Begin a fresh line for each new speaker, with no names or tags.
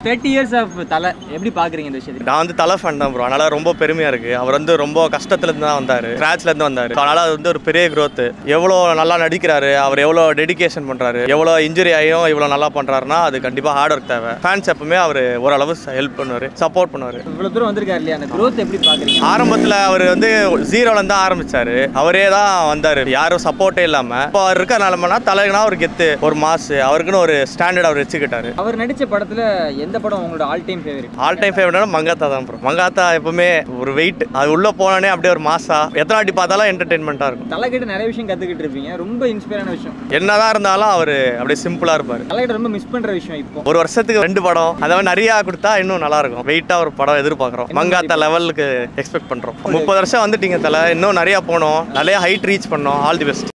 thirty years of தலை எப்படி பார்க்குறீங்க இந்த விஷயத்தை
நான் வந்து தலை ஃபேன் தான் ப்ரோ அதனால ரொம்ப பெருமையா இருக்கு அவர் வந்து ரொம்ப கஷ்டத்துல இருந்து தான் வந்தாரு ஸ்க்ராட்ச்ல இருந்து வந்தாரு அதனால அது வந்து ஒரு பெரிய growth எவ்வளோ நல்லா நடிக்கிறாரு அவர் எவ்வளோ டெடிகேஷன் பண்றாரு எவ்வளோ இன்ஜுரி ஆகியும் இவ்வளோ நல்லா பண்றாருன்னா அது கண்டிப்பா ஹார்ட் ஒர்க் தேவை ஃபேன்ஸ் எப்பவுமே அவர் ஓரளவு ஹெல்ப் பண்ணுவார் சப்போர்ட் பண்ணுவார்
இவ்வளோ தூரம் வந்திருக்காரு இல்லையா அந்த growth எப்படி பார்க்குறீங்க
ஆரம்பத்தில் அவர் வந்து ஜீரோல இருந்து ஆரம்பிச்சாரு அவரே தான் வந்தாரு யாரும் சப்போர்ட்டே இல்லாம இப்போ அவர் இருக்க நிலமைனா தலைனா ஒரு கெத்து ஒரு மாசு அவருக்குன்னு ஒரு ஸ்டாண்டர்ட் அவர் வச்சுக்கிட்டாரு
அவர் நடித்த படத்தில் எந்த படம் உங்களோட all time favourite
all time ஃபேவரட்னா மங்காத்தா தான் ப்ரோ மங்காத்தா எப்பவுமே ஒரு வெயிட் அது உள்ள போனோடனே அப்படியே ஒரு மாசா எத்தனை வாட்டி பார்த்தாலும் என்டர்டைன்மெண்ட்டாக இருக்கும்
தலை கிட்ட நிறைய விஷயம் கற்றுக்கிட்டு இருப்பீங்க ரொம்ப இன்ஸ்பைரான விஷயம்
என்னதான் இருந்தாலும் அவர் அப்படியே சிம்பிளா இருப்பாரு
தலை கிட்ட ரொம்ப மிஸ் பண்ணுற விஷயம் இப்போ
ஒரு வருஷத்துக்கு ரெண்டு படம் அந்த மாதிரி நிறையா கொடுத்தா இன்னும் நல்லா இருக்கும் வெயிட்டா ஒரு படம் எதிர்பார்க்குறோம் மங்காத்தா லெவலுக்கு எக்ஸ்பெக்ட் பண்றோம் முப்பது வருஷம் வந்துட்டீங்க தலை இன்னும் நிறைய போனோம் நிறைய ஹைட் ரீச் பண்ணோம் ஆல் தி பெஸ்ட்